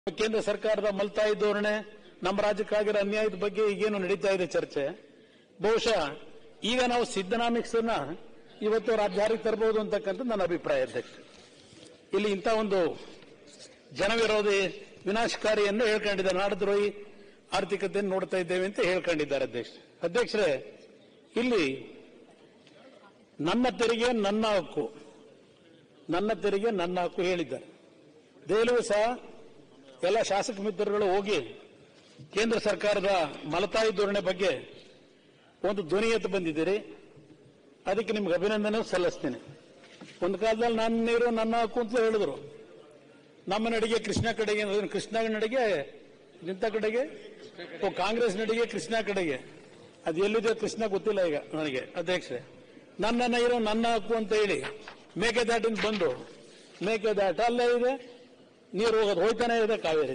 ಕೇಂದ್ರ ಸರ್ಕಾರದ ಮಲ್ತಾಯಿ ಧೋರಣೆ ನಮ್ಮ ರಾಜ್ಯಕ್ಕಾಗಿರೋ ಅನ್ಯಾಯದ ಬಗ್ಗೆ ಈಗೇನು ನಡೀತಾ ಇದೆ ಚರ್ಚೆ ಬಹುಶಃ ಈಗ ನಾವು ಸಿದ್ದನಾಮಿಕ್ಸ್ ಅನ್ನ ಇವತ್ತು ರಾಜ್ಯ ಜಾರಿಗೆ ತರಬಹುದು ಅಂತಕ್ಕಂಥ ನನ್ನ ಅಭಿಪ್ರಾಯ ಅಧ್ಯಕ್ಷ ಇಲ್ಲಿ ಇಂಥ ಒಂದು ಜನವಿರೋಧಿ ವಿನಾಶಕಾರಿಯನ್ನು ಹೇಳ್ಕೊಂಡಿದ್ದಾರೆ ನಾಡದ್ರೋಹಿ ಆರ್ಥಿಕತೆಯನ್ನು ನೋಡ್ತಾ ಇದ್ದೇವೆ ಅಂತ ಹೇಳ್ಕೊಂಡಿದ್ದಾರೆ ಅಧ್ಯಕ್ಷ ಅಧ್ಯಕ್ಷರೇ ಇಲ್ಲಿ ನನ್ನ ತೆರಿಗೆ ನನ್ನ ಹಕ್ಕು ನನ್ನ ತೆರಿಗೆ ನನ್ನ ಹಕ್ಕು ಹೇಳಿದ್ದಾರೆ ದೆಹಲಿಗೂ ಸಹ ಎಲ್ಲ ಶಾಸಕ ಮಿತ್ರರುಗಳು ಹೋಗಿ ಕೇಂದ್ರ ಸರ್ಕಾರದ ಮಲತಾಯಿ ಧೋರಣೆ ಬಗ್ಗೆ ಒಂದು ಧ್ವನಿ ಎತ್ತು ಬಂದಿದ್ದೀರಿ ಅದಕ್ಕೆ ನಿಮ್ಗೆ ಅಭಿನಂದನೆ ಸಲ್ಲಿಸ್ತೇನೆ ಒಂದು ಕಾಲದಲ್ಲಿ ನನ್ನ ನೀರು ನನ್ನ ಹಕ್ಕು ಅಂತ ಹೇಳಿದ್ರು ನಮ್ಮ ನಡಿಗೆ ಕೃಷ್ಣ ಕಡೆಗೆ ಕೃಷ್ಣ ನಡಿಗೆ ಇಂಥ ಕಡೆಗೆ ಓ ಕಾಂಗ್ರೆಸ್ ನಡಿಗೆ ಕೃಷ್ಣ ಕಡೆಗೆ ಅದು ಎಲ್ಲಿದೆ ಕೃಷ್ಣ ಗೊತ್ತಿಲ್ಲ ಈಗ ನನಗೆ ಅಧ್ಯಕ್ಷರೇ ನನ್ನ ನೀರು ನನ್ನ ಹಕ್ಕು ಅಂತ ಹೇಳಿ ಮೇಕೆದಾಟಿಂದ ಬಂದು ಮೇಕೆದಾಟ ಅಲ್ಲೇ ಇದೆ ನೀರು ಹೋಗೋದು ಹೋಯ್ತಾನೆ ಇದೆ ಕಾವೇರಿ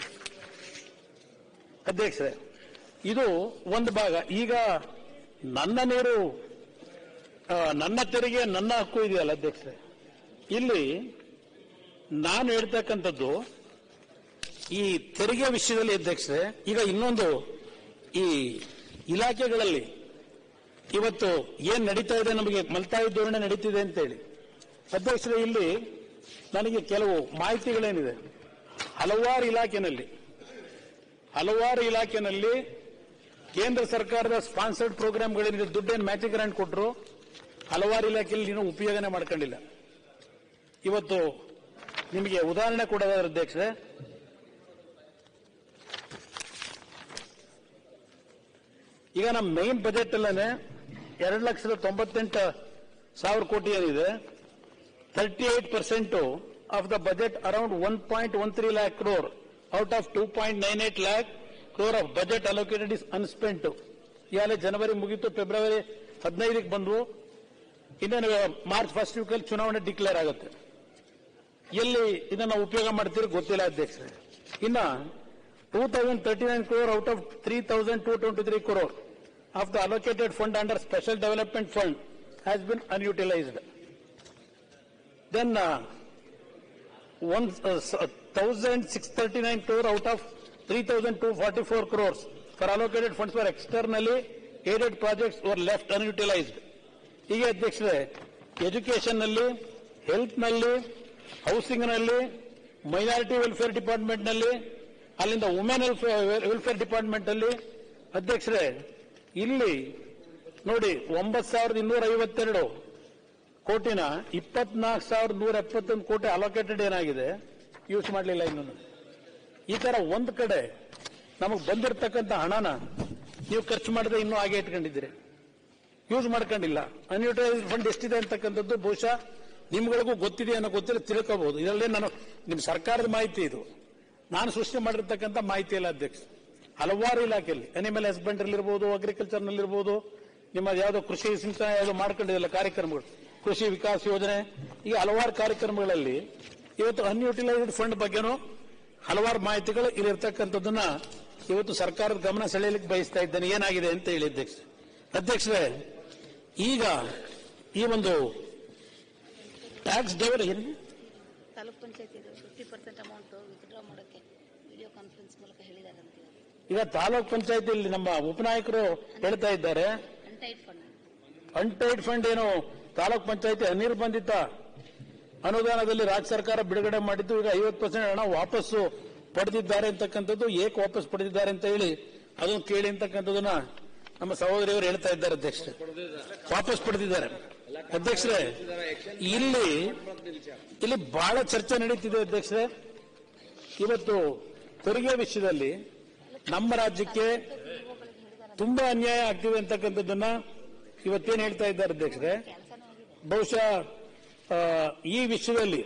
ಅಧ್ಯಕ್ಷರೇ ಇದು ಒಂದು ಭಾಗ ಈಗ ನನ್ನ ನೀರು ಆ, ನನ್ನ ತೆರಿಗೆ ನನ್ನ ಹಕ್ಕು ಇದೆಯಲ್ಲ ಅಧ್ಯಕ್ಷರೇ ಇಲ್ಲಿ ನಾನು ಹೇಳ್ತಕ್ಕಂಥದ್ದು ಈ ತೆರಿಗೆ ವಿಷಯದಲ್ಲಿ ಅಧ್ಯಕ್ಷರೇ ಈಗ ಇನ್ನೊಂದು ಈ ಇಲಾಖೆಗಳಲ್ಲಿ ಇವತ್ತು ಏನ್ ನಡೀತಾ ಇದೆ ನಮಗೆ ಮಲ್ತಾಯಿ ಧೋರಣೆ ನಡೀತಿದೆ ಅಂತೇಳಿ ಅಧ್ಯಕ್ಷರೇ ಇಲ್ಲಿ ನನಗೆ ಕೆಲವು ಮಾಹಿತಿಗಳೇನಿದೆ ಹಲವಾರು ಇಲಾಖೆನಲ್ಲಿ ಹಲವಾರು ಇಲಾಖೆನಲ್ಲಿ ಕೇಂದ್ರ ಸರ್ಕಾರದ ಸ್ಪಾನ್ಸರ್ಡ್ ಪ್ರೋಗ್ರಾಮ್ಗಳೇನಿದೆ ದುಡ್ಡೇನು ಮ್ಯಾಚಿಂಗ್ ಗ್ರಾಂಟ್ ಕೊಟ್ಟರು ಹಲವಾರು ಇಲಾಖೆಯಲ್ಲಿ ಇನ್ನೂ ಉಪಯೋಗನೆ ಮಾಡ್ಕೊಂಡಿಲ್ಲ ಇವತ್ತು ನಿಮಗೆ ಉದಾಹರಣೆ ಕೊಡೋದಾದ್ರೆ ಅಧ್ಯಕ್ಷರೇ ಈಗ ನಮ್ಮ ಮೈನ್ ಬಜೆಟ್ ಅಲ್ಲೇ ಎರಡು ಲಕ್ಷದ ತೊಂಬತ್ತೆಂಟು ಸಾವಿರ ಕೋಟಿ ಏನಿದೆ thirty eight percent of the budget around one point one three lakh crore out of two point nine eight lakh crore of budget allocated is unspent ಈಗಾಗಲೇ ಜನವರಿ ಮುಗೀತು ಫೆಬ್ರವರಿ ಹದಿನೈದಕ್ಕೆ ಬಂದು ಇನ್ನೇನು ಮಾರ್ಚ್ ಫಸ್ಟ್ ವೀಕಲ್ಲಿ ಚುನಾವಣೆ ಡಿಕ್ಲೇರ್ ಆಗುತ್ತೆ ಎಲ್ಲಿ ಇದನ್ನ ಉಪಯೋಗ ಮಾಡ್ತೀರಿ ಗೊತ್ತಿಲ್ಲ ಅಧ್ಯಕ್ಷರೇ ಇನ್ನ two thousand thirty nine crore out of three thousand two twenty three crore of the allocated fund under special development fund has been unutilised then one thousand six thirty nine crore out of three thousand two forty four crores for allocated funds for externally aided projects were left unutilised ಹೀಗೆ ಅಧ್ಯಕ್ಷರೇ education ನಲ್ಲಿ health ನಲ್ಲಿ housing ನಲ್ಲಿ minority welfare department ನಲ್ಲಿ ಅಲ್ಲಿಂದ women welfare department ಅಲ್ಲಿ ಅಧ್ಯಕ್ಷರೇ ಇಲ್ಲಿ ನೋಡಿ ಒಂಬತ್ತು ಸಾವಿರದ ಇನ್ನೂರ ಐವತ್ತೆರಡು ಕೋಟಿನ ಇಪ್ಪತ್ನಾಲ್ಕು ಸಾವಿರದ ನೂರ ಎಪ್ಪತ್ತೊಂದು ಕೋಟಿ ಅಲೋಕೇಟೆಡ್ ಏನಾಗಿದೆ ಯೂಸ್ ಮಾಡಲಿಲ್ಲ ಇನ್ನೂ ಈ ತರ ಒಂದ್ ಕಡೆ ನಮಗೆ ಬಂದಿರತಕ್ಕಂತ ಹಣನ ನೀವು ಖರ್ಚು ಮಾಡದೆ ಇನ್ನೂ ಹಾಗೆ ಇಟ್ಕೊಂಡಿದ್ದೀರಿ ಯೂಸ್ ಮಾಡ್ಕೊಂಡಿಲ್ಲ ಅನ್ಯೂಟಿಲೈಸ್ ಫಂಡ್ ಎಷ್ಟಿದೆ ಅಂತಕ್ಕಂಥದ್ದು ಬಹುಶಃ ನಿಮ್ಗಳಿಗೂ ಗೊತ್ತಿದೆ ಅನ್ನೋ ಗೊತ್ತಿಲ್ಲ ತಿಳ್ಕೋಬಹುದು ಇದರಲ್ಲೇ ನಾನು ನಿಮ್ಮ ಸರ್ಕಾರದ ಮಾಹಿತಿ ಇದು ನಾನು ಸೃಷ್ಟಿ ಮಾಡಿರ್ತಕ್ಕಂಥ ಮಾಹಿತಿ ಇಲ್ಲ ಅಧ್ಯಕ್ಷ ಹಲವಾರು ಇಲಾಖೆಯಲ್ಲಿ ಅನಿಮಲ್ ಹಸ್ಬೆಂಡ್ರಿ ಇರ್ಬೋದು ಅಗ್ರಿಕಲ್ಚರ್ ನಲ್ಲಿರ್ಬೋದು ನಿಮ್ಮ ಯಾವುದೋ ಕೃಷಿ ಸಿಂಚನ ಯಾವುದೋ ಮಾಡ್ಕೊಂಡಿದೆಯಲ್ಲ ಕಾರ್ಯಕ್ರಮಗಳು ಕೃಷಿ ವಿಕಾಸ ಯೋಜನೆ ಈ ಹಲವಾರು ಕಾರ್ಯಕ್ರಮಗಳಲ್ಲಿ ಇವತ್ತು ಅನ್ಯೂಟಿಲೈಸ್ಡ್ ಫಂಡ್ ಬಗ್ಗೆನೂ ಹಲವಾರು ಮಾಹಿತಿಗಳು ಇಲ್ಲಿರ್ತಕ್ಕಂಥದ್ದನ್ನ ಇವತ್ತು ಸರ್ಕಾರದ ಗಮನ ಸೆಳೆಯಲಿಕ್ಕೆ ಬಯಸ್ತಾ ಇದ್ದೇನೆ ಏನಾಗಿದೆ ಅಂತ ಹೇಳಿ ಅಧ್ಯಕ್ಷ ಅಧ್ಯಕ್ಷರೇ ಈಗ ಈ ಒಂದು ಟ್ಯಾಕ್ಸ್ ಡೆವಲ್ ಏನು ತಾಲೂಕ್ ಪಂಚಾಯತ್ ಇದು ಫಿಫ್ಟಿ ಪರ್ಸೆಂಟ್ ಅಮೌಂಟ್ ವಿತ್ಡ್ರಾ ಮಾಡೋಕ್ಕೆ ವಿಡಿಯೋ ಕಾನ್ಫರೆನ್ಸ್ ಮೂಲಕ ಹೇಳಿದ್ದಾರೆ ಅಂತ ಹೇಳಿ ಈಗ ತಾಲೂಕ್ ಪಂಚಾಯತಿಯಲ್ಲಿ ನಮ್ಮ ಉಪನಾಯಕರು ಹೇಳ್ತಾ ಇದ್ದಾರೆ ಅನ್ಟೈಡ್ ಫಂಡ್ ಅನ್ಟೈಡ್ ಫಂಡ್ ಏನು ತಾಲೂಕ್ ಪಂಚಾಯತಿ ಅನಿರ್ಬಂಧಿತ ಅನುದಾನದಲ್ಲಿ ರಾಜ್ಯ ಸರ್ಕಾರ ಬಿಡುಗಡೆ ಮಾಡಿದ್ದು ಈಗ ಐವತ್ತು ಪರ್ಸೆಂಟ್ ಹಣ ವಾಪಸ್ಸು ಪಡೆದಿದ್ದಾರೆ ಅಂತಕ್ಕಂಥದ್ದು ಏಕೆ ವಾಪಸ್ ಪಡೆದಿದ್ದಾರೆ ಅಂತ ಹೇಳಿ ಅದನ್ನು ಕೇಳಿ ಅಂತಕ್ಕಂಥದ್ದನ್ನ ನಮ್ಮ ಸಹೋದರಿಯವರು ಹೇಳ್ತಾ ಇದ್ದಾರೆ ಅಧ್ಯಕ್ಷರೇ ವಾಪಸ್ ಪಡೆದಿದ್ದಾರೆ ಅಧ್ಯಕ್ಷರೇ ಇಲ್ಲಿ ಇಲ್ಲಿ ಬಹಳ ಚರ್ಚೆ ನಡೀತಿದೆ ಅಧ್ಯಕ್ಷರೇ ಇವತ್ತು ತೆರಿಗೆ ವಿಷಯದಲ್ಲಿ ನಮ್ಮ ರಾಜ್ಯಕ್ಕೆ ತುಂಬಾ ಅನ್ಯಾಯ ಆಗ್ತಿದೆ ಅಂತಕ್ಕಂಥದ್ದನ್ನ ಇವತ್ತೇನು ಹೇಳ್ತಾ ಇದ್ದಾರೆ ಅಧ್ಯಕ್ಷರೇ ಕೆಲಸನೂ ಆಗಿದೆ ಬಹುಶಃ ಆ, ಈ ವಿಷಯದಲ್ಲಿ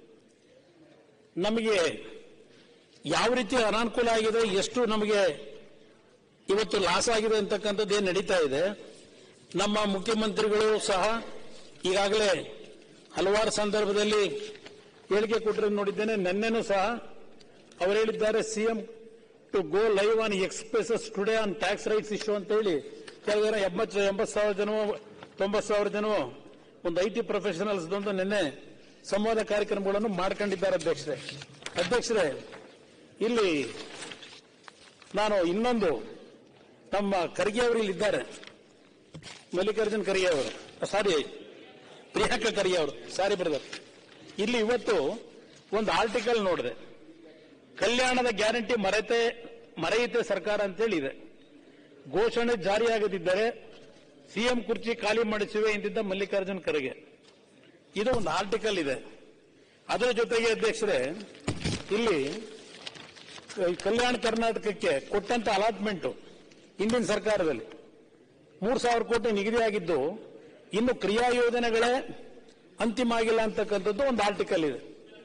ನಮಗೆ ಯಾವ ರೀತಿ ಅನಾನುಕೂಲ ಆಗಿದೆ ಎಷ್ಟು ನಮಗೆ ಇವತ್ತು ಲಾಸ್ ಆಗಿದೆ ಅಂತಕ್ಕಂಥದ್ದು ಏನು ನಡೀತಾ ಇದೆ ನಮ್ಮ ಮುಖ್ಯಮಂತ್ರಿಗಳು ಸಹ ಈಗಾಗಲೇ ಹಲವಾರು ಸಂದರ್ಭದಲ್ಲಿ ಹೇಳಿಕೆ ಕೊಟ್ಟಿರೋದು ನೋಡಿದ್ದೇನೆ ನಿನ್ನೆನೂ ಸಹ ಅವರು ಹೇಳಿದ್ದಾರೆ CM to go live on expresses today on tax rights issue ಅಂತ ಹೇಳಿ ಕೆಲವು ಜನ ಎಂಬತ್ತು ಎಂಬತ್ತು ಸಾವಿರ ಜನವೋ ತೊಂಬತ್ತು ಸಾವಿರ ಜನವೋ ಒಂದು ಐ ಟಿ ಪ್ರೊಫೆಷನಲ್ಸ್ ನಿನ್ನೆ ಸಂವಾದ ಕಾರ್ಯಕ್ರಮಗಳನ್ನು ಮಾಡ್ಕೊಂಡಿದ್ದಾರೆ ಅಧ್ಯಕ್ಷರೇ ಅಧ್ಯಕ್ಷರೇ ಇಲ್ಲಿ ನಾನು ಇನ್ನೊಂದು ನಮ್ಮ ಖರ್ಗೆ ಅವರು ಇಲ್ಲಿ ಇದ್ದಾರೆ ಮಲ್ಲಿಕಾರ್ಜುನ್ ಖರ್ಗೆ ಅವರು ಸಾರಿ ಪ್ರಿಯಾಂಕ ಖರ್ಗೆ ಅವರು ಸಾರಿ ಬ್ರದರ್ ಇಲ್ಲಿ ಇವತ್ತು ಒಂದು ಆರ್ಟಿಕಲ್ ನೋಡಿದೆ ಕಲ್ಯಾಣದ ಗ್ಯಾರಂಟಿ ಮರೆತೆ ಮರೆಯುತ್ತೆ ಸರ್ಕಾರ ಅಂತೇಳಿ ಇದೆ ಘೋಷಣೆ ಜಾರಿಯಾಗದಿದ್ದರೆ ಸಿಎಂ ಕುರ್ಚಿ ಖಾಲಿ ಮಾಡಿಸುವೆ ಎಂದಿದ್ದ ಮಲ್ಲಿಕಾರ್ಜುನ್ ಖರ್ಗೆ ಇದು ಒಂದು ಆರ್ಟಿಕಲ್ ಇದೆ ಅದರ ಜೊತೆಗೆ ಅಧ್ಯಕ್ಷರೇ ಇಲ್ಲಿ ಕ- ಕಲ್ಯಾಣ ಕರ್ನಾಟಕಕ್ಕೆ ಕೊಟ್ಟಂತ ಅಲಾಟ್ಮೆಂಟ್ ಹಿಂದಿನ ಸರ್ಕಾರದಲ್ಲಿ ಮೂರು ಸಾವಿರ ಕೋಟಿ ನಿಗದಿಯಾಗಿದ್ದು ಇನ್ನು ಕ್ರಿಯಾ ಯೋಜನೆಗಳೇ ಅಂತಿಮ ಆಗಿಲ್ಲ ಅಂತಕ್ಕಂಥದ್ದು ಒಂದು ಆರ್ಟಿಕಲ್ ಇದೆ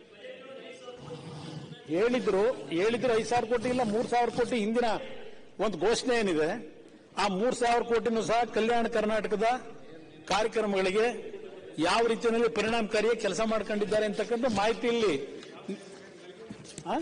ಹೇಳಿದ್ರು ಹೇಳಿದ್ರು ಐದು ಸಾವಿರ ಕೋಟಿ ಇಲ್ಲ ಮೂರು ಸಾವಿರ ಕೋಟಿ ಹಿಂದಿನ ಒಂದು ಘೋಷಣೆ ಏನಿದೆ ಆ ಮೂರು ಸಾವಿರ ಕೋಟಿನೂ ಸಹ ಕಲ್ಯಾಣ ಕರ್ನಾಟಕದ ಕಾರ್ಯಕ್ರಮಗಳಿಗೆ ಯಾವ ರೀತಿಯಲ್ಲಿ ಪರಿಣಾಮಕಾರಿಯಾಗಿ ಕೆಲಸ ಮಾಡ್ಕೊಂಡಿದ್ದಾರೆ ಅಂತಕ್ಕಂಥ ಮಾಹಿತಿ ಇಲ್ಲಿ ಆ?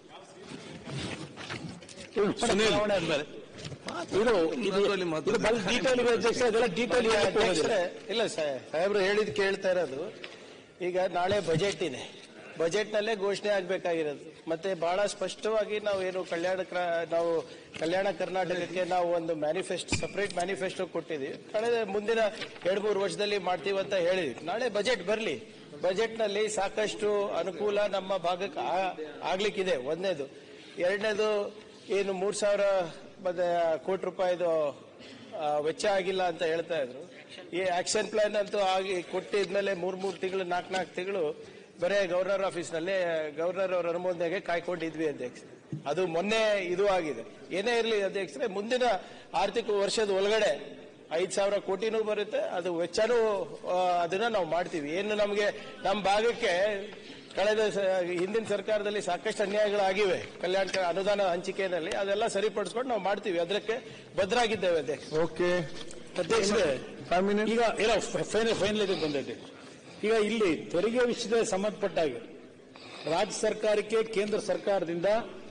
ಇದು ನೋಡಿ, ಚುನಾವಣೆ ಆದ್ಮೇಲೆ. ಇದು ಇದು ಇದು ಬಲ್ ಡೀಟೇಲ್ ಇದೆ ಅಧ್ಯಕ್ಷ ಇದೆಲ್ಲ ಡೀಟೇಲ್ ಅಧ್ಯಕ್ಷರೇ, ಇಲ್ಲ ಸಾ- ಸಾಹೇಬ್ರು ಹೇಳಿದ್ ಕೇಳ್ತಾ ಇರೋದು ಈಗ ನಾಳೆ ಬಜೆಟ್ ಇದೆ ಬಜೆಟ್ ನಲ್ಲೇ ಘೋಷಣೆ ಆಗ್ಬೇಕಾಗಿರೋದು ಮತ್ತೆ ಬಹಳ ಸ್ಪಷ್ಟವಾಗಿ ನಾವು ಏನು ಕಲ್ಯಾಣ ಕ್ರ- ನಾವು ಕಲ್ಯಾಣ ಕರ್ನಾಟಕಕ್ಕೆ ನಾವು ಒಂದು ಮ್ಯಾನಿಫೆಸ್ಟೋ ಸಪರೇಟ್ ಮ್ಯಾನಿಫೆಸ್ಟೋ ಕೊಟ್ಟಿದ್ದೀವಿ ಕಳೆದ ಮುಂದಿನ ಎರಡು ಮೂರು ವರ್ಷದಲ್ಲಿ ಮಾಡ್ತೀವಿ ಅಂತ ಹೇಳಿದ್ವಿ ನಾಳೆ ಬಜೆಟ್ ಬರಲಿ ಬಜೆಟ್ ನಲ್ಲಿ ಸಾಕಷ್ಟು ಅನುಕೂಲ ನಮ್ಮ ಭಾಗಕ್ಕೆ ಆ- ಆಗ್ಲಿಕ್ಕಿದೆ ಒಂದನೇದು ಎರಡನೇದು ಏನು ಮೂರ್ ಸಾವಿರ ಮತ್ತೆ ಕೋಟಿ ರೂಪಾಯಿದು ಆ, ವೆಚ್ಚ ಆಗಿಲ್ಲ ಅಂತ ಹೇಳ್ತಾ ಇದ್ರು ಈ ಆಕ್ಷನ್ ಪ್ಲಾನ್ ಅಂತೂ ಆಗಿ ಕೊಟ್ಟಿದ್ಮೇಲೆ ಮೂರ್ ಮೂರ್ ತಿಂಗಳು ನಾಲ್ಕು ನಾಲ್ಕು ತಿಂಗಳು ಬರೇ ಗವರ್ನರ್ ಆಫೀಸ್ನಲ್ಲಿ ಗವರ್ನರ್ ಅವರ ಅನುಮೋದನೆಗೆ ಕಾಯ್ಕೊಂಡಿದ್ವಿ ಅಧ್ಯಕ್ಷ ಅದು ಮೊನ್ನೆ ಇದು ಆಗಿದೆ ಏನೇ ಇರಲಿ ಅಧ್ಯಕ್ಷರೇ ಮುಂದಿನ ಆರ್ಥಿಕ ವರ್ಷದ ಒಳಗಡೆ ಐದ್ ಸಾವಿರ ಕೋಟಿನೂ ಬರುತ್ತೆ ಅದು ವೆಚ್ಚನೂ ಆ, ಅದನ್ನ ನಾವು ಮಾಡ್ತೀವಿ ಏನು ನಮಗೆ ನಮ್ಮ ಭಾಗಕ್ಕೆ ಕಳೆದ ಸ- ಹಿಂದಿನ ಸರ್ಕಾರದಲ್ಲಿ ಸಾಕಷ್ಟು ಅನ್ಯಾಯಗಳಾಗಿವೆ ಕಲ್ಯಾಣ ಕ- ಅನುದಾನ ಹಂಚಿಕೆಯಲ್ಲಿ ಅದೆಲ್ಲ ಸರಿಪಡಿಸ್ಕೊಂಡು ನಾವು ಮಾಡ್ತೀವಿ ಅದಕ್ಕೆ ಭದ್ರಾಗಿದ್ದೇವೆ ಅಧ್ಯಕ್ಷ ಓಕೆ ಅಧ್ಯಕ್ಷರೇ ಫೈವ್ ಮಿನಿಟ್ ಈಗ ಇಲ್ಲ ಫೈನಲ್ ಫೈನಲ್ ಇದಕ್ಕೆ ಬಂದೈತೆ ಈಗ ಇಲ್ಲಿ ತೆರಿಗೆ ವಿಷಯದ ಸಂಬಂಧಪಟ್ಟಾಗ ರಾಜ್ಯ ಸರ್ಕಾರಕ್ಕೆ ಕೇಂದ್ರ ಸರ್ಕಾರದಿಂದ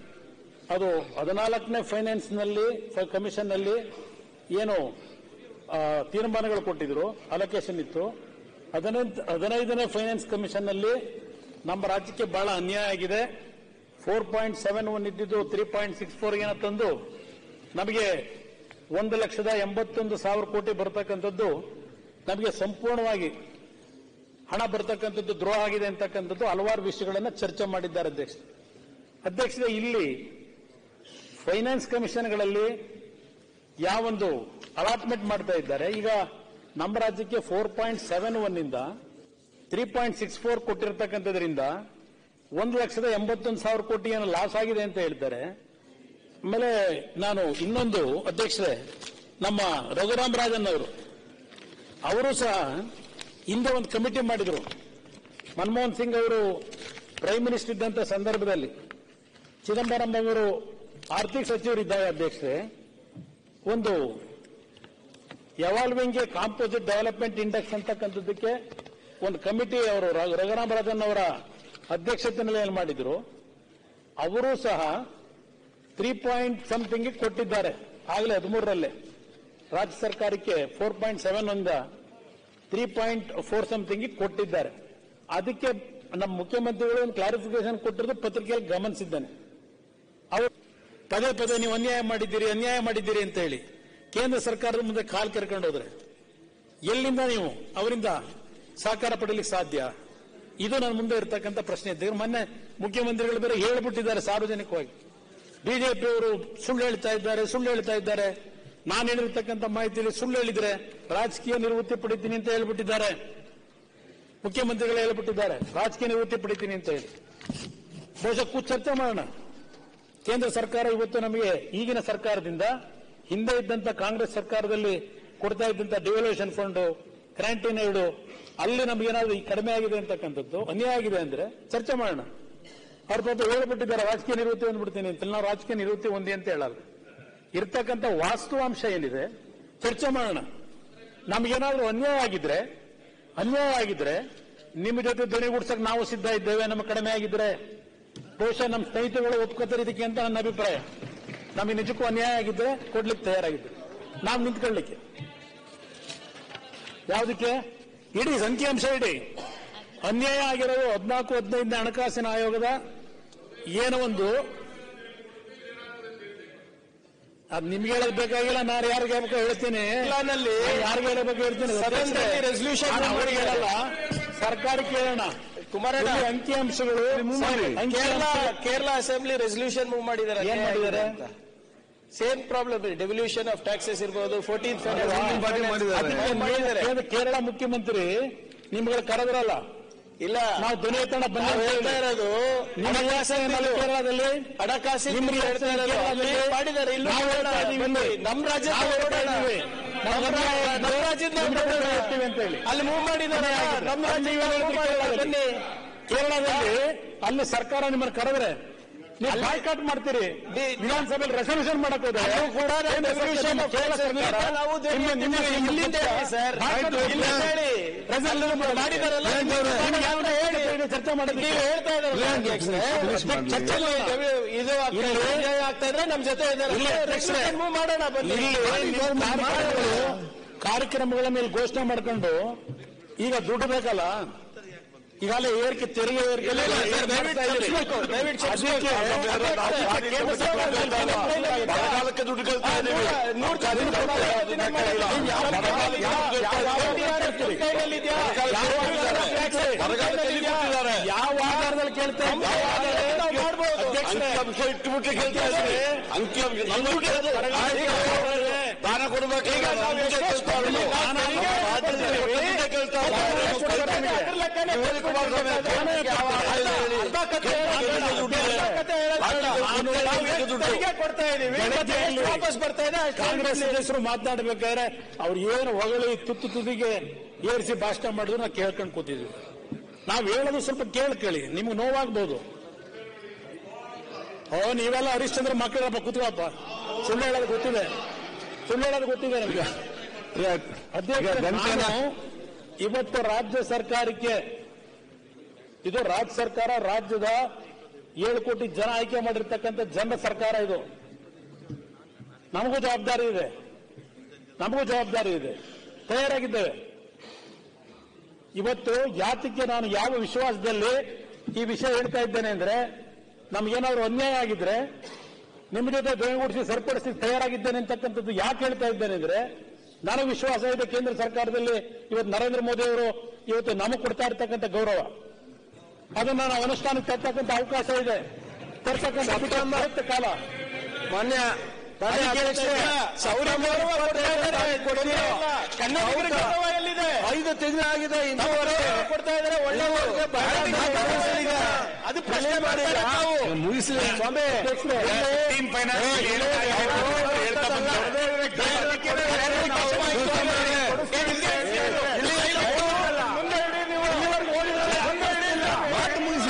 ಅದು ಹದಿನಾಲ್ಕನೇ ಫೈನಾನ್ಸ್ ನಲ್ಲಿ ಕಮಿಷನ್ ನಲ್ಲಿ ಏನು ಆ, ತೀರ್ಮಾನಗಳು ಕೊಟ್ಟಿದ್ರು ಅಲೋಕೇಶನ್ ಇತ್ತು ಹದಿನೈದು ಹದಿನೈದನೇ ಫೈನಾನ್ಸ್ ಕಮಿಷನ್ ನಲ್ಲಿ ನಮ್ಮ ರಾಜ್ಯಕ್ಕೆ ಬಹಳ ಅನ್ಯಾಯ ಆಗಿದೆ ಫೋರ್ ಪಾಯಿಂಟ್ ಸೆವೆನ್ ಒನ್ ಇದ್ದಿದ್ದು ತ್ರೀ ಪಾಯಿಂಟ್ ಸಿಕ್ಸ್ ಫೋರ್ ಏನೋ ತಂದು ನಮಗೆ ಒಂದು ಲಕ್ಷದ ಎಂಬತ್ತೊಂದು ಸಾವಿರ ಕೋಟಿ ಬರ್ತಕ್ಕಂಥದ್ದು ನಮಗೆ ಸಂಪೂರ್ಣವಾಗಿ ಹಣ ಬರ್ತಕ್ಕಂಥದ್ದು ದ್ರೋಹ ಆಗಿದೆ ಅಂತಕ್ಕಂಥದ್ದು ಹಲವಾರು ವಿಷಯಗಳನ್ನ ಚರ್ಚೆ ಮಾಡಿದ್ದಾರೆ ಅಧ್ಯಕ್ಷ ಅಧ್ಯಕ್ಷರೇ ಇಲ್ಲಿ ಫೈನಾನ್ಸ್ ಕಮಿಷನ್ಗಳಲ್ಲಿ ಯಾವೊಂದು ಅಲಾಟ್ಮೆಂಟ್ ಮಾಡ್ತಾ ಇದ್ದಾರೆ ಈಗ ನಮ್ಮ ರಾಜ್ಯಕ್ಕೆ ಫೋರ್ ಪಾಯಿಂಟ್ ಸೆವೆನ್ ಒನ್ ಇಂದ ತ್ರೀ ಪಾಯಿಂಟ್ ಸಿಕ್ಸ್ ಫೋರ್ ಕೊಟ್ಟಿರ್ತಕ್ಕಂಥದ್ರಿಂದ ಒಂದು ಲಕ್ಷದ ಎಂಬತ್ತೊಂದು ಸಾವಿರ ಕೋಟಿ ಏನು ಲಾಸ್ ಆಗಿದೆ ಅಂತ ಹೇಳ್ತಾರೆ ಆಮೇಲೆ ನಾನು ಇನ್ನೊಂದು ಅಧ್ಯಕ್ಷರೇ ನಮ್ಮ ರಘುರಾಮ್ ರಾಜನ್ ಅವರು ಅವರು ಸಹ ಹಿಂದೆ ಒಂದು ಕಮಿಟಿ ಮಾಡಿದ್ರು ಮನಮೋಹನ್ ಸಿಂಗ್ ಅವರು ಪ್ರೈಮ್ ಮಿನಿಸ್ಟರ್ ಇದ್ದಂತ ಸಂದರ್ಭದಲ್ಲಿ ಚಿದಂಬರಂ ಅವರು ಆರ್ಥಿಕ ಸಚಿವರಿದ್ದಾಗ ಅಧ್ಯಕ್ಷರೇ ಒಂದು ಎವಾಲ್ವಿಂಗ್ ಕಾಂಪೋಸಿಟ್ ಡೆವಲಪ್ಮೆಂಟ್ ಇಂಡೆಕ್ಸ್ ಅಂತಕ್ಕಂಥದ್ದಕ್ಕೆ ಒಂದು ಕಮಿಟಿ ಅವರು ರ- ರಘುರಾಮ್ ರಾಜನ್ ಅವರ ಅಧ್ಯಕ್ಷತೆಯಲ್ಲಿ ಏನು ಮಾಡಿದ್ರು ಅವರು ಸಹ ತ್ರೀ ಪಾಯಿಂಟ್ ಸಮಥಿಂಗ್ ಕೊಟ್ಟಿದ್ದಾರೆ ಆಗಲೇ ಹದಿಮೂರರಲ್ಲೇ ರಾಜ್ಯ ಸರ್ಕಾರಕ್ಕೆ ಫೋರ್ ಪಾಯಿಂಟ್ ಸೆವೆನ್ ಒಂದ ತ್ರೀ ಪಾಯಿಂಟ್ ಫೋರ್ ಸಮಥಿಂಗ್ ಕೊಟ್ಟಿದ್ದಾರೆ ಅದಕ್ಕೆ ನಮ್ಮ ಮುಖ್ಯಮಂತ್ರಿಗಳು ಒಂದು ಕ್ಲಾರಿಫಿಕೇಶನ್ ಕೊಟ್ಟಿರೋದು ಪತ್ರಿಕೆಯಲ್ಲಿ ಗಮನಿಸಿದ್ದಾನೆ ಅವರು ಪದೇ ಪದೇ ನೀವು ಅನ್ಯಾಯ ಮಾಡಿದ್ದೀರಿ ಅನ್ಯಾಯ ಮಾಡಿದ್ದೀರಿ ಅಂತ ಹೇಳಿ ಕೇಂದ್ರ ಸರ್ಕಾರದ ಮುಂದೆ ಕಾಲ್ ಕೆರ್ಕೊಂಡು ಹೋದ್ರೆ ಎಲ್ಲಿಂದ ನೀವು ಅವರಿಂದ ಸಹಕಾರ ಪಡೆಯಲಿಕ್ಕೆ ಸಾಧ್ಯ ಇದು ನನ್ನ ಮುಂದೆ ಇರತಕ್ಕಂಥ ಪ್ರಶ್ನೆ ಇದ್ದಾಗ ಮೊನ್ನೆ ಮುಖ್ಯಮಂತ್ರಿಗಳು ಬೇರೆ ಹೇಳ್ಬಿಟ್ಟಿದ್ದಾರೆ ಸಾರ್ವಜನಿಕವಾಗಿ ಬಿಜೆಪಿಯವರು ಸುಳ್ಳು ಹೇಳ್ತಾ ಇದ್ದಾರೆ ಸುಳ್ಳು ಹೇಳ್ತಾ ಇದ್ದಾರೆ ನಾನು ಹೇಳಿರ್ತಕ್ಕಂಥ ಮಾಹಿತಿಯಲ್ಲಿ ಸುಳ್ಳು ಹೇಳಿದ್ರೆ ರಾಜಕೀಯ ನಿವೃತ್ತಿ ಪಡಿತೀನಿ ಅಂತ ಹೇಳ್ಬಿಟ್ಟಿದ್ದಾರೆ ಮುಖ್ಯಮಂತ್ರಿಗಳು ಹೇಳ್ಬಿಟ್ಟಿದ್ದಾರೆ ರಾಜಕೀಯ ನಿವೃತ್ತಿ ಪಡಿತೀನಿ ಅಂತ ಹೇಳಿ ಬಹುಶಃ ಕೂತ್ ಚರ್ಚೆ ಮಾಡೋಣ ಕೇಂದ್ರ ಸರ್ಕಾರ ಇವತ್ತು ನಮಗೆ ಈಗಿನ ಸರ್ಕಾರದಿಂದ ಹಿಂದೆ ಇದ್ದಂತ ಕಾಂಗ್ರೆಸ್ ಸರ್ಕಾರದಲ್ಲಿ ಕೊಡ್ತಾ ಇದ್ದಂತ ಡಿವಲ್ಯೂಷನ್ ಫಂಡ್ ಕ್ರಾಂಟೀನ್ ಏಡು ಅಲ್ಲಿ ನಮಗೇನಾದ್ರೂ ಈ ಕಡಿಮೆ ಆಗಿದೆ ಅಂತಕ್ಕಂಥದ್ದು ಅನ್ಯಾಯ ಆಗಿದೆ ಅಂದ್ರೆ ಚರ್ಚೆ ಮಾಡೋಣ ಅವ್ರ ಪಾಪ ಹೇಳ್ಬಿಟ್ಟಿದ್ದಾರೆ ರಾಜಕೀಯ ನಿವೃತ್ತಿ ಹೊಂದ್ಬಿಡ್ತೀನಿ ಅಂತ ನಾವು ರಾಜಕೀಯ ನಿವೃತ್ತಿ ಹೊಂದಿ ಅಂತ ಹೇಳಲ್ಲ ಇರ್ತಕ್ಕಂಥ ವಾಸ್ತವಾಂಶ ಏನಿದೆ ಚರ್ಚೆ ಮಾಡೋಣ ನಮಗೇನಾದ್ರೂ ಅನ್ಯಾಯ ಆಗಿದ್ರೆ ಅನ್ಯಾಯ ಆಗಿದ್ರೆ ನಿಮ್ಮ ಜೊತೆ ಧ್ವನಿಗೂಡ್ಸಕ್ ನಾವು ಸಿದ್ಧ ಇದ್ದೇವೆ ನಮ್ಮ ಕಡಿಮೆ ಆಗಿದ್ರೆ ಬಹುಶಃ ನಮ್ಮ ಸ್ನೇಹಿತರುಗಳು ಒಪ್ಕೋತಾರೆ ಇದಕ್ಕೆ ಅಂತ ನನ್ನ ಅಭಿಪ್ರಾಯ ನಮಗೆ ನಿಜಕ್ಕೂ ಅನ್ಯಾಯ ಆಗಿದ್ರೆ ಕೊಡ್ಲಿಕ್ಕೆ ತಯಾರಾಗಿದ್ದೆ ನಾವು ನಿಂತ್ಕೊಳ್ಳಿಕ್ಕೆ ಯಾವುದಕ್ಕೆ ಇಡೀ ಸಂಖ್ಯಾಂಶ ಇಡೀ ಅನ್ಯಾಯ ಆಗಿರೋದು ಹದಿನಾಲ್ಕು ಹದಿನೈದನೇ ಹಣಕಾಸಿನ ಆಯೋಗದ ಏನೋ ಒಂದು ಅದ್ ನಿಮ್ಗೆ ಹೇಳಕ್ ಬೇಕಾಗಿಲ್ಲ ನಾನು ಯಾರಿಗೆ ಹೇಳ್ಬೇಕು ಹೇಳ್ತೀನಿ ಪ್ಲಾನಲ್ಲಿ ಯಾರಿಗೆ ಹೇಳಬೇಕು ಹೇಳ್ತೀನಿ ಸದನದಲ್ಲಿ resolution ನಾನು ಅವ್ರಿಗೆ ಹೇಳಲ್ಲ ಸರ್ಕಾರ ಕೇಳೋಣ ಕುಮಾರಣ್ಣ ಇಲ್ಲಿ ಅಂಕಿಅಂಶಗಳು ಕೇರಳ ಅಂಕಿಅಂಶ- ಕೇರಳ ಅಸೆಂಬ್ಲಿ ರೆಸಲ್ಯೂಷನ್ ಮೂವ್ ಮಾಡಿದ್ದಾರೆ ಏನ್ ಮಾಡಿದ್ದಾರೆ? Same problem devolution of taxes ಇರ್ಬೋದು ಫೋರ್ಟೀನ್ ಅದಕ್ಕೆ ಮಾಡಿದ್ದಾರೆ ಕೇಂದ್ರ- ಕೇರಳ ಮುಖ್ಯಮಂತ್ರಿ ನಿಮ್ಗಳು ಕರೆದ್ರಲ್ಲ ಇಲ್ಲ ನಾವು ಧ್ವನಿ ಎತ್ತೋಣ ಬನ್ನಿ ನಾವು ಅಂತ ಹೇಳ್ತಾ ಹೇಳಿ. ಇರೋದು ನಿಮ್ಮ ಹಣಕಾಸಿನ ರಾಜ್ಯದಲ್ಲಿ ಬಿಲ್ಲು. ಕೇರಳದಲ್ಲಿ ಹಣಕಾಸಿನ ನಿಮ್ಮ ಬಿಲ್ಲು ಹೇಳ್ತಾ ಇರೋದು. ಕೇರಳದಲ್ಲಿ ಅಲ್ಲಿ ಮಾಡಿದ್ದಾರೆ ಇಲ್ಲೂ ನಾವು ಮಾಡೋಣ. ಹೇಳ್ತಾ ಇದೀವಿ. ಬನ್ನಿ. ನಮ್ಮ ರಾಜ್ಯದ ನಾವು ಹೇಳ್ತಾ ನೋಡೋಣ. ಇದೀವಿ. ನಾವು ನಮ್ಮ ಅನ್ಯಾಯ ರಾ- ನಮ್ಮ ಇದ್ರೆ ರಾಜ್ಯದ ನಿಮ್ಗೆ ನೋಡೋಣ. ಹೇಳ್ತೀವಿ ಅಂತ ಹೇಳಿ. ಅಲ್ಲಿ ಮೂವ್ ಮಾಡಿದ್ದಾರೆ ಅನ್ಯಾಯ ಇದ್ರೆ. ನಮ್ಮ ಅಲ್ಲಿ ರಾಜ್ಯ ನೀವು ಹೇಳಿದ್ರೆ ಬನ್ನಿ ಕೇರಳದಲ್ಲಿ ಅಲ್ಲಿ ಸರ್ಕಾರ ನಿಮ್ಮನ್ನು ಕರೆದ್ರೆ ನೀವು ಅಲ್ಲಿ- ಬಾಯ್ಕಾಟ್ ಮಾಡ್ತೀರಿ ದಿ- ವಿಧಾನಸಭೆಯಲ್ಲಿ ರೆಸಲ್ಯೂಷನ್ ಮಾಡಕ್ ಹೋದ್ರೆ ಅಲ್ಲೂ ಕೂಡ ಕೇಂದ್ರ resolution ಸರ್ಕಾರ, of ಕೇರಳ taxes ಸರ್ಕಾರ ನಾವು ಧ್ವನಿ ನಿಮ್ಮ- ನಿಮ್ಮ- ಎತ್ತೀವಿ. ನಿಮ್ಮ ಇಲ್ಲಿಂದ ಪಕ್ಷ ಹೇಳಿ ಸರ್. ಬಾಯ್ಕಾಟ್ ಇಲ್ಲಿಂದ ಮಾಡಿ. ಹೇಳಿ. resolution ಮಾಡಿ. ಮಾಡಿದಾರಲ್ಲ, ನಿಮ್ಗೆ ನೀವು ನಿಮ್ಗೆ ಮಾಡಿ. ಯಾವ್ದು ಹೇಳಿ ಚರ್ಚೆ ಮಾಡೋದಕ್ಕೆ ನೀವು ಹೇಳ್ತಾ ಇದ್ದಾರೆ ಚರ್ಚೆಯಲ್ಲಿ ಇದು ಆಗ್ತಾ ಇದೆ, ಅನ್ಯಾಯ ಆಗ್ತಾ ಇದ್ರೆ ನಮ್ ಜೊತೆ ಇದ್ದಾರೆ ಇಲ್ಲಿ Resolution move ಮಾಡೋಣ ಬನ್ನಿ ಇಲ್ಲಿ ನಿಮ್ಮ ಕಾರ್ಯಕ್ರಮಗಳು ಕಾರ್ಯಕ್ರಮಗಳ ಮೇಲೆ ಘೋಷಣೆ ಮಾಡ್ಕೊಂಡು ಈಗ ದುಡ್ಡು ಬೇಕಲ್ಲ ಈಗಾಗಲೇ ಏರಿಕೆ ತೆರಿಗೆ ಏರಿಕೆ ಇಲ್ಲ, ಇಲ್ಲ, ಸರ್, ದಯವಿಟ್ಟು ಕ್ಷಮಿಸ್ಬೇಕು, ದಯವಿಟ್ಟು ಕ್ಷಮಿಸ್ಬೇಕು. ಅದಕ್ಕೆ ಕೇಂದ್ರ ಸರ್ಕಾರ ಬರಗಾಲಕ್ಕೆ ದುಡ್ಡು ಕಳ್ತಾ ಇದೀವಿ ನೂರು ಸಾವಿರ ರೂಪಾಯಿ ಯೋಜನೆ ಮಾಡಿಲ್ಲ. ನೀವು ಯಾವ ಬರಗಾಲ- ಯಾವ- ಯಾವ- ಯಾವ NDRF ಕೇಳ್ತೀರಿ? ಕೈನಲ್ಲಿದ್ಯಾ? ಯಾವ ಆಧಾರದಲ್ಲಿ ಕೇಳ್ತೀರಿ? ಬರಗಾಲಕ್ಕೆ ಎಲ್ಲಿ ಕೊಟ್ಟಿದ್ದಾರೆ ಯಾವ ಆಧಾರದಲ್ಲಿ ಕೇಳ್ತಾ ನಮ್ಮ ಆಧಾರದಲ್ಲಿ ನಾವು ಮಾಡ್ಬೋದು. ಅಧ್ಯಕ್ಷರೇ, ಅಂಕಿಅಂಶ ಇಟ್ಟುಬಿಟ್ಟು ಕೇಳ್ತಾ ಇದ್ದೀವಿ ಅಂಕಿಅಂಶ ನನ್ನ ದುಡ್ಡು ಅದು. ದಾನ ಕೊಡ್ಬೇಕು ಈಗ ನಾವು ಎಷ್ಟು ಕೇಳ್ತಾ ಇರೋದು. ದಾನ ನಮ್ಮ ರಾಜ್ಯದಲ್ಲಿ ದುಡ್ಡೇ ಕೇಳ್ತಾ ಇದ್ದಾರೆ. ಅದ್ರ ಲೆಕ್ಕನೇ ಹೇಳಿ ಕುಮಾರಸ್ವಾಮಿ, ಯಾವ ಆಧಾರ ಹೇಳಿ? ಅರ್ಧ ಕಥೆ ಹೇಳೋದು ಬೇಡ. ದುಡ್ಡು ಇದೆ. ಅರ್ಧ ಕಥೆ ಹೇಳೋದು ಬೇಡ. ನಾನು ನಾವು ಎಷ್ಟು ದುಡ್ಡು. ತೆರಿಗೆ ಕೊಡ್ತಾ ಇದೀವಿ ಮತ್ತೆ ಎಷ್ಟು ವಾಪಸ್ ಬರ್ತಾ ಇದೆ ಅಷ್ಟು ಕಾಂಗ್ರೆಸ್ ಕೊಡ್ಲಿ. ಸದಸ್ಯರು ಮಾತನಾಡಬೇಕಾದ್ರೆ ಅವ್ರು ಏನು ಹೊಗಳಿ ತುತ್ತು ತುದಿಗೆ ಏರಿಸಿ ಭಾಷಣ ಮಾಡಿದ್ರು ನಾವು ಕೇಳ್ಕೊಂಡು ಕೂತಿದ್ವಿ ನಾವು ಹೇಳೋದು ಸ್ವಲ್ಪ ಕೇಳಿ ಕೇಳಿ ನಿಮ್ಗೆ ನೋವಾಗ್ಬೋದು ಓ ನೀವೆಲ್ಲ ಹರಿಶ್ಚಂದ್ರ ಮಕ್ಕಳಪ್ಪ ಕೂತ್ಕೊಳಪ್ಪ ಸುಳ್ಳು ಹೇಳೋದು ಗೊತ್ತಿದೆ ಸುಳ್ಳು ಹೇಳೋದು ಗೊತ್ತಿದೆ ನಮ್ಗೆ ಅಧ್ಯಕ್ಷ ನಾನು ಇವತ್ತು ರಾಜ್ಯ ಸರ್ಕಾರಕ್ಕೆ ಇದು ರಾಜ್ಯ ಸರ್ಕಾರ ರಾಜ್ಯದ ಏಳು ಕೋಟಿ ಜನ ಆಯ್ಕೆ ಮಾಡಿರ್ತಕ್ಕಂಥ ಜನ ಸರ್ಕಾರ ಇದು ನಮಗೂ ಜವಾಬ್ದಾರಿ ಇದೆ ನಮಗೂ ಜವಾಬ್ದಾರಿ ಇದೆ ತಯಾರಾಗಿದ್ದೇವೆ ಇವತ್ತು ಯಾತಕ್ಕೆ ನಾನು ಯಾವ ವಿಶ್ವಾಸದಲ್ಲಿ ಈ ವಿಷಯ ಹೇಳ್ತಾ ಇದ್ದೇನೆ ಅಂದ್ರೆ ನಮ್ಗೇನಾದ್ರು ಅನ್ಯಾಯ ಆಗಿದ್ರೆ ನಿಮ್ಮ ಜೊತೆ ದಯಗೂಡಿಸಿ ಸರಿಪಡಿಸಿ ತಯಾರಾಗಿದ್ದೇನೆ ಅಂತಕ್ಕಂಥದ್ದು ಯಾಕೆ ಹೇಳ್ತಾ ಇದ್ದೇನೆ ಅಂದ್ರೆ ನನಗೆ ವಿಶ್ವಾಸ ಇದೆ ಕೇಂದ್ರ ಸರ್ಕಾರದಲ್ಲಿ ಇವತ್ತು ನರೇಂದ್ರ ಮೋದಿ ಅವರು ಇವತ್ತು ನಮಗೆ ಕೊಡ್ತಾ ಇರ್ತಕ್ಕಂಥ ಗೌರವ ಅದನ್ನ ನಾವು ಅನುಷ್ಠಾನಕ್ಕೆ ತರ್ತಕ್ಕಂಥ ಅವಕಾಶ ಇದೆ ತರ್ತಕ್ಕಂಥ ಕಾಲ ಮಾನ್ಯ ಮಾನ್ಯ ಅಧ್ಯಕ್ಷರೇ, ಅವ್ರಿಗೆ ಗೌರವ ಕೊಡ್ತಾ ಇದ್ದಾರೆ, ಕೊಡ್ತಾ ಇಲ್ಲ. ಕನ್ನಡಿಗರ ಗೌರವ ಎಲ್ಲಿದೆ ಐದು ತಿಂಗಳಾಗಿದೆ ಇನ್ನೂವರೆಗೆ ಕೊಡ್ತಾ ಇದ್ದಾರೆ ಒಳ್ಳೆಯವರಿಗೆ ಅದು ಪ್ರಶ್ನೆ ಮಾಡಿಲ್ಲ ನಾವು ಸ್ವಾಮಿ ಟೀಮ್ ಫೈನಾನ್ಸ್ ಹೇಳ್ತಾ ಮುಂದೆ ಇಡಿ ನೀವು ಇಲ್ಲಿವರೆಗೂ ಓದಿದ್ರೆ ಮುಂದೆ ಇಡಿ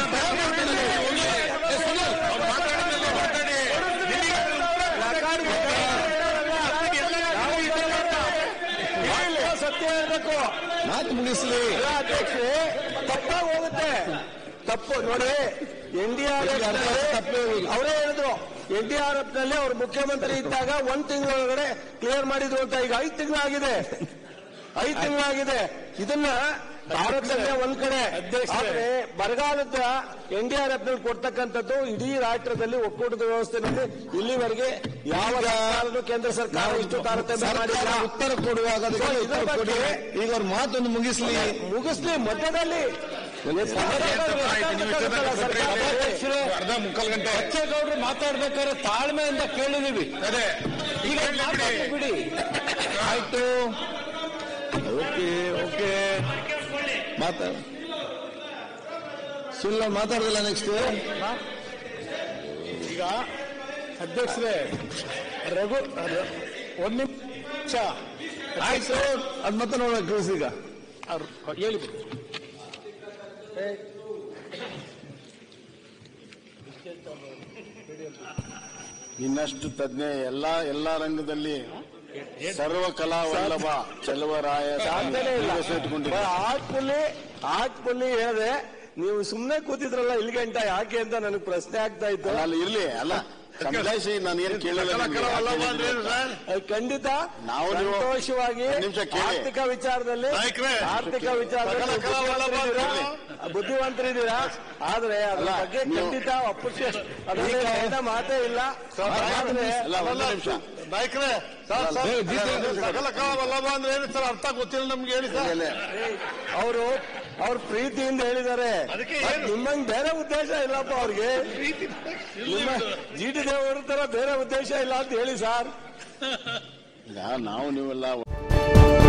ನೀವು ಸತ್ಯ ಹೇಳ್ಬೇಕು ಮಾತು ಮುಗಿಸ್ಲಿ ಅಲ್ಲ ಅಧ್ಯಕ್ಷೆ ತಪ್ಪಾಗಿ ಹೋಗುತ್ತೆ ತಪ್ಪು ನೋಡಿ ಎನ್ ಡಿ ಆರ್ ಎಫ್ ಅವರೇ ಹೇಳಿದ್ರು ಎನ್ ಡಿ ಆರ್ ಎಫ್ ನಲ್ಲಿ ಅವರು ಮುಖ್ಯಮಂತ್ರಿ ಇದ್ದಾಗ ಒಂದ್ ತಿಂಗಳೊಳಗಡೆ ಕ್ಲಿಯರ್ ಮಾಡಿದ್ರು ಅಂತ ಈಗ ಐದು ತಿಂಗಳಾಗಿದೆ ಐದು ತಿಂಗಳಾಗಿದೆ ಇದನ್ನ ಭಾರತದಲ್ಲೇ ಒಂದ್ ಕಡೆ ಅಧ್ಯಕ್ಷರೇ. ಆದ್ರೆ ಬರಗಾಲದ ಎನ್ ಡಿ ಆರ್ ಎಫ್ ನಲ್ಲಿ ಕೊಡ್ತಕ್ಕಂಥದ್ದು ಇಡೀ ರಾಷ್ಟ್ರದಲ್ಲಿ ಒಕ್ಕೂಟದ ವ್ಯವಸ್ಥೆನಲ್ಲಿ ಇಲ್ಲಿವರೆಗೆ ಯಾವ ಸರ್ಕಾರನೂ ಕೇಂದ್ರ ಸರ್ಕಾರ ಇಷ್ಟು ತಾರತಮ್ಯ ಮಾಡಿಲ್ಲ ಉತ್ತರ ಕೊಡುವಾಗ ಅದಕ್ಕೆ ಸೊ, ಇದ್ರ ಉತ್ತರ ಕೊಡಿ ಬಗ್ಗೆ- ಈಗ ಅವ್ರ ಮಾತೊಂದು ಮುಗಿಸ್ಲಿ ಮುಗಿಸ್ಲಿ ಮಧ್ಯದಲ್ಲಿ ಅರ್ಧ ಮುಕ್ಕಾಲು ಗಂಟೆ ಬಚ್ಚೇಗೌಡರು ಮಾತಾಡ್ಬೇಕಾದ್ರೆ ತಾಳ್ಮೆಯಿಂದ ಕೇಳಿದೀವಿ ಅದೇ ಈಗ ಮಾತಾಡ್ಲಿ ಬಿಡಿ ಆಯ್ತು ಓಕೆ ಓಕೆ ಮಾತಾಡ ಸುಳ್ಳ ಮಾತಾಡೋದಿಲ್ಲ ನೆಕ್ಸ್ಟ್ ಈಗ ಅಧ್ಯಕ್ಷರೇ ರಘು ರ- ಒಂದ್ ನಿಮಿಷ ಆಯ್ತು ಅದ್ ಮತ್ತೆ ನೋಡೋಣ ಈಗ ಅವ್ರು ಹೇಳಿ ಬಿಡಿ. ಇನ್ನಷ್ಟು ತಜ್ಞ ಎಲ್ಲಾ ಎಲ್ಲಾ ರಂಗದಲ್ಲಿ ಸರ್ವ ಕಲಾ ವಲ್ಲಭ ಚೆಲುವರಾಯ ಸಾಧ್ಯನೇ ಇಲ್ಲ ಇಟ್ಕೊಂಡಿದ್ದಾರೆ ಆಟ್ಪುಲ್ಲಿ ಆಟ್ಪುಲ್ಲಿ ಹೇಳಿದೆ ನೀವು ಸುಮ್ನೆ ಕೂತಿದ್ರಲ್ಲ ಇಲ್ಲಿ ಗಂಟ ಯಾಕೆ ಅಂತ ನನಗೆ ಪ್ರಶ್ನೆ ಆಗ್ತಾ ಇತ್ತು ಅಲ್ಲ ಅಲ್ಲಿ ಇರ್ಲಿ ಅಲ್ಲ ಸಮಜಾಯಿಸಿ ನಾನು ಏನು ಕೇಳಿಲ್ಲ ಸಕಲ ನಿಮ್ಗೆ. ಕಲಾವಲ್ಲಭ ಅಂದ್ರೆ ಏನು ಸರ್ ಅದು ಖಂಡಿತ ನಾವು ನೀವು- ಸಂತೋಷವಾಗಿ ಒಂದ್ ನಿಮಿಷ ಕೇಳಿ. ಆರ್ಥಿಕ ವಿಚಾರದಲ್ಲಿ ನಾಯಕ್ರೇ, ಆರ್ಥಿಕ ವಿಚಾರದಲ್ಲಿ ಸಕಲ ಕಲಾ ವಲ್ಲಭ ಬುದ್ಧಿವಂತರಿದ್ದೀರಾ, ಬುದ್ಧಿವಂತರಿದ್ದೀರಾ ಆದ್ರೆ ಅದ್ರ ಅಲ್ಲ, ಬಗ್ಗೆ ನೀವು- ಖಂಡಿತ ಒಪ್ಪಿಸಿ ಅದರಲ್ಲಿ ಏನ ಮಾತೇ ಇಲ್ಲ ಆದ್ರೆ ಅಲ್ಲ ಒಂದು ನಿಮಿಷ ನಾಯ್ಕ್ರೆ ಸರ್ ಸರ್, ಸಕಲ ಕಲಾವಲ್ಲಭ ಅಂದ್ರೆ ಏನು ಸರ್ ಅರ್ಥ ಗೊತ್ತಿಲ್ಲ ನಮ್ಗೆ ಹೇಳಿ ಸರ್ ಇಲ್ಲ, ಅವರು ಅವ್ರ ಪ್ರೀತಿಯಿಂದ ಹೇಳಿದ್ದಾರೆ ಅದಕ್ಕೆ ಮತ್ತ್ ಏನು? ನಿಮ್ಮಂಗ್ ಬೇರೆ ಉದ್ದೇಶ ಇಲ್ಲಪ್ಪ ಅವ್ರಿಗೆ ನಿಮ್ಮ ಜಿ ಟಿ ದೇವರು ತರ ಬೇರೆ ಉದ್ದೇಶ ಇಲ್ಲ ಅಂತ ಹೇಳಿ ಸರ್ ಈಗ ನಾವು ನೀವೆಲ್ಲ